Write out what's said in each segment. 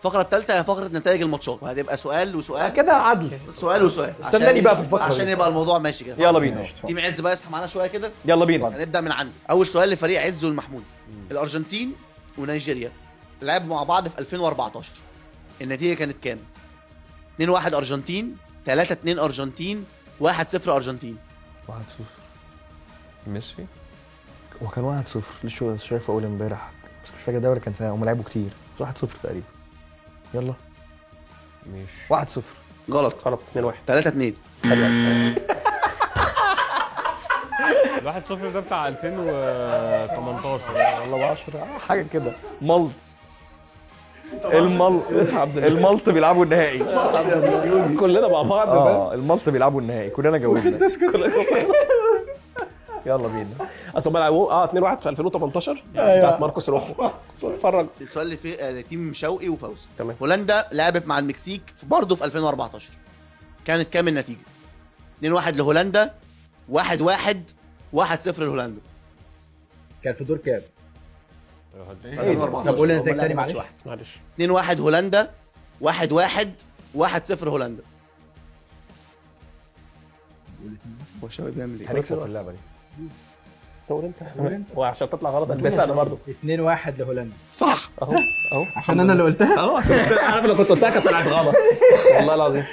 الفقره الثالثه هي فقره نتائج الماتشات وهتبقى سؤال وسؤال كده عدل سؤال وسؤال استناني عشان بقى يبقى- في الفقرة عشان دي. يبقى الموضوع ماشي كده يلا بينا تيم عز بقى يصحى معانا شويه كده يلا بينا هنبدا من عندي اول سؤال لفريق عز والمحمود الارجنتين ونيجيريا لعبوا مع بعض في 2014 النتيجه كانت كام 2 1 ارجنتين 3 2 ارجنتين 1 0 ارجنتين 1 0 ميسي هو كان 1 0 لسه شايفه اول امبارح بس مش فاكر الدوري كان سنه هم لعبوا كتير بس 1 0 تقريبا يلا مش 1 0 غلط غلط 2 1 3 2 الواحد صفر ده بتاع 2018 والله 10 حاجه كده ملط الملط الملط بيلعبوا النهائي كلنا مع بعض اه الملط بيلعبوا النهائي كلنا جاوبنا يلا بينا اصل هم لعبوا اه 2 1 في 2018 بتاعت ماركوس روخو اتفرج السؤال اللي فيه آه، تيم شوقي وفوزي تمام. هولندا لعبت مع المكسيك في- برضه في 2014 كانت كام النتيجه 2 1 لهولندا 1 1 1 0 لهولندا كان في دور كام؟ 2014 طب قول هم النتائج لعبوا تاني ماتش معلش. واحد. معلش 2 1 هولندا 1 1 1 0 هولندا هو شوقي بيعمل ايه؟ هنكسب في اللعبه دي قول انت وعشان تطلع غلط البسها انا برضه 2 1 لهولندا صح اهو اهو عشان انا اللي قلتها اهو عشان عارف لو كنت قلتها كانت طلعت غلط والله العظيم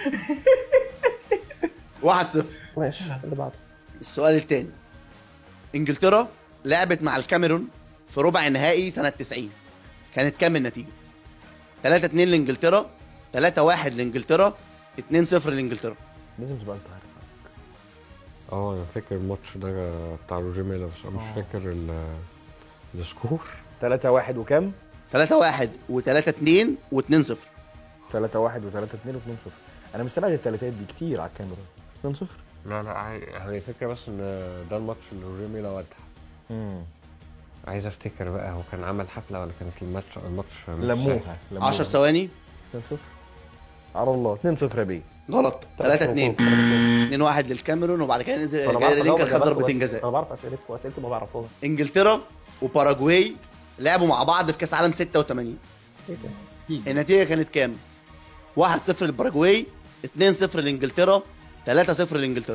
1 0 ماشي اللي بعده السؤال الثاني انجلترا لعبت مع الكاميرون في ربع نهائي سنه 90 كانت كام النتيجه 3 2 لانجلترا 3 1 لانجلترا 2 0 لانجلترا لازم تبقى انت عارف اه انا فاكر الماتش ده بتاع روجيه ميلا بس انا مش فاكر ال- السكور 3 1 وكام 3 1 و3 2 و2 0 3 1 و3 2 و2 0 انا مستبعد الثلاثات دي كتير على الكاميرا 2 0 لا لا عاي- هي فكرة بس ان ده الماتش اللي روجيه ميلا ودع امم عايز افتكر بقى هو كان عمل حفلة ولا كانت الماتش الماتش مش لموها لموها 10 ثواني 2 0 على الله 2 0 يا بيه غلط 3 2 2 1 للكاميرون وبعد كده نزل أنا بعرف جاري لينكر أجاوب خد إجاباتكم ضربتين بس. جزاء انا بعرف اسئلتكم واسئلتي ما بعرفوها انجلترا وباراجواي لعبوا مع بعض في كاس عالم 86 النتيجه كانت كام 1 0 للباراجواي 2 0 لانجلترا 3 0 لانجلترا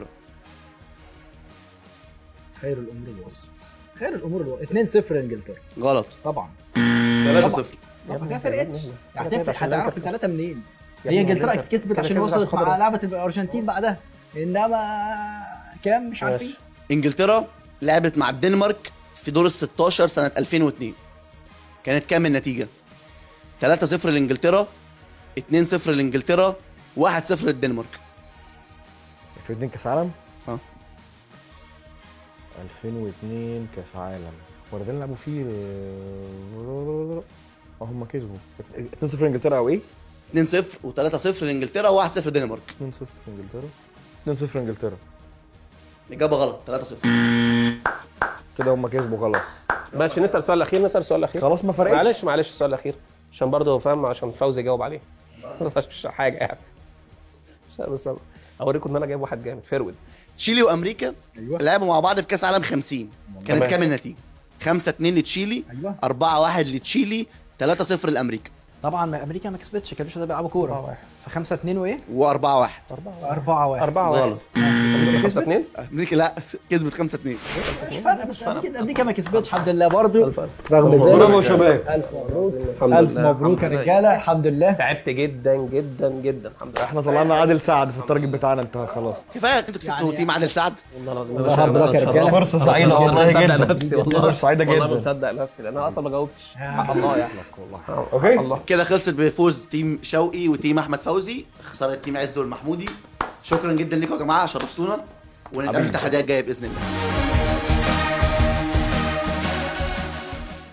خير الامور الوسط خير الامور الوسط 2 0 لانجلترا غلط طبعا 3 0 طب ما فرقتش هتفرق عشان هتعرف الثلاثه منين يا هي ابني انجلترا كده- كسبت كده عشان كده وصلت عشان مع خاطر لعبه الارجنتين بعدها انما كام مش عارفين ماشي. انجلترا لعبت مع الدنمارك في دور ال 16 سنه 2002 كانت كام النتيجه 3 0 لانجلترا 2 0 لانجلترا 1 0 للدنمارك في اتنين كاس عالم اه 2002 كاس عالم هو ده اللي لعبوا فيه اه هم كسبوا 2 0 انجلترا او ايه 2 0 و3 0 لانجلترا و1 0 الدنمارك 2 0 انجلترا 2 0 انجلترا اجابه غلط 3 0 كده هم كسبوا خلاص ماشي نسال السؤال الاخير نسال السؤال الاخير خلاص ما فرقتش معلش معلش السؤال الاخير عشان برضه فاهم عشان فوزي يجاوب عليه مش حاجه يعني عشان بس اوريكم ان انا جايب واحد جامد فرود تشيلي وامريكا ايوه لعبوا مع بعض في كاس عالم 50 كانت تمام. كام النتيجه 5 2 لتشيلي ايوه 4 1 لتشيلي 3 0 لامريكا طبعا ما امريكا ما كسبتش كانوش بيلعبوا كوره ف 5 2 وايه؟ و4 1 4 1 4 1 غلط 5 2 امريكا لا كسبت 5 2 مش فارقه بس امريكا امريكا ما كسبتش الحمد لله برضه الف الف رغم برافو ذلك شباب الف مبروك الحمد الف لله مبروك يا رجاله الحمد لله تعبت جدا جدا جدا الحمد لله احنا طلعنا عادل سعد في التارجت بتاعنا انتهى خلاص كفايه انتوا كسبتوا يعني- تيم عادل سعد والله العظيم والله هارد لك يا رجاله فرصة سعيدة والله مصدق جدا. نفسي والله فرصة سعيدة والله جدا. مصدق نفسي لان انا اصلا ما جاوبتش حق الله يعني اوكي الله كده خلصت بفوز تيم شوقي وتيم احمد فوزي خساره تيم عز والمحمودي شكرا جدا لكم يا جماعه شرفتونا ونتقابل في التحديات الجايه باذن الله